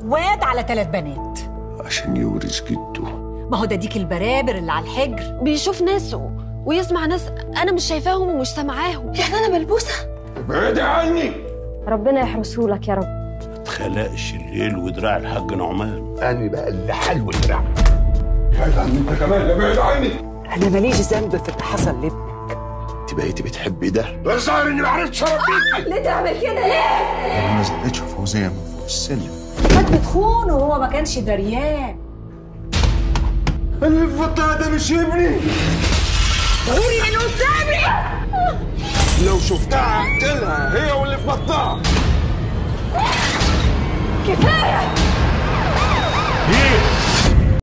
واد على ثلاث بنات عشان يورث جده ما هو ده ديك البرابر اللي على الحجر بيشوف ناس و... ويسمع ناس انا مش شايفاهم ومش سامعاهم يعني انا ملبوسه ابعدي عني ربنا يحرسه لك يا رب اتخلقش الغيل ودراع الحاج نعمان انا بقى اللي حلو دراع ابعد عني انت كمان ابعد عني انا ماليش ذنب في اللي حصل لابني انت بقيتي بتحبي ده الظاهر اني ما عرفتش اربيكي ليه تعمل كده ليه انا ما زقتش فوزيه من فوق السلم كانت بتخونه وهو ما كانش دريان اللي في بطنها ده مش ابني غوري من قدامي لو شفتها هقتلها هي واللي في بطنها كفايه ايه